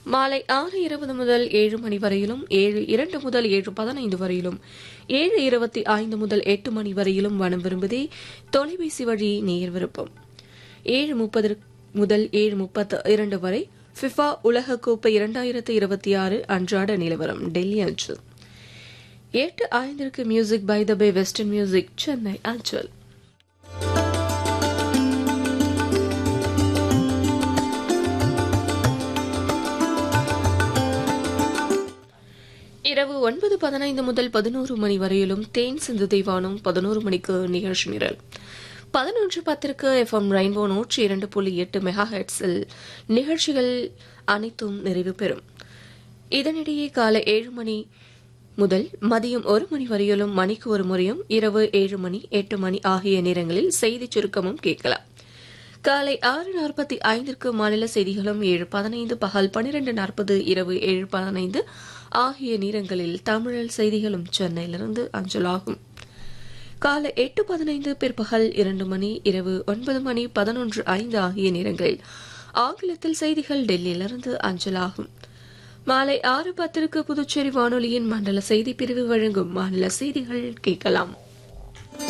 மாலை ஆறு இருபது முதல் ஏழு மணி வரையிலும் ஏழு இரண்டு முதல் ஏழு பதினைந்து வரையிலும் ஏழு இருபத்தி ஐந்து முதல் எட்டு மணி வரையிலும் வனம் விரும்புதே தொலைபேசி வழி நேர் விருப்பம் ஏழு முப்பது முதல் ஏழு முப்பத்து இரண்டு வரை ஃபிஃபா உலகக்கோப்பை இரண்டாயிரத்து இருபத்தி ஆறு அன்றாட நிலவரம் டெல்லி அஞ்சல் எட்டு ஐந்திற்கு music by the bay western music Chennai அஞ்சல் இரவு ஒன்பது பதினைந்து முதல் பதினோரு மணி வரையிலும் தேன் சிந்து தெய்வானும் பதினோரு மணிக்கு நிகழ்ச்சி நிரல் பதினொன்று பத்திற்கு எஃப்எம் ரெயின்போ நூற்றி இரண்டு புள்ளி எட்டு மெகா ஹெட்ஸில் நிகழ்ச்சிகள் அனைத்தும் நிறைவு பெறும் இதனிடையே காலை ஏழு மணி முதல் மதியம் ஒரு மணி வரையிலும் மணிக்கு ஒரு முறையும் இரவு ஏழு மணி எட்டு மணி ஆகிய நேரங்களில் செய்திச் சுருக்கமும் கேட்கலாம் காலை ஆறு நாற்பத்தி ஐந்திற்கு மாநில செய்திகளும் ஏழு பதினைந்து பகல் பனிரெண்டு நாற்பது இரவு ஏழு பதினைந்து ஆகிய நேரங்களில் தமிழல் செய்திகளும் சென்னையிலிருந்து அஞ்சலாகும் காலை எட்டு பதினைந்து பிற்பகல் இரண்டு மணி இரவு ஒன்பது மணி பதினொன்று ஐந்து ஆகிய நேரங்களில் ஆங்கிலத்தில் செய்திகள் டெல்லியிலிருந்து அஞ்சலாகும் மாலை ஆறு பத்திற்கு புதுச்சேரி வானொலியின் மண்டல செய்தி பிரிவு வழங்கும் மாநில செய்திகள் கேட்கலாம்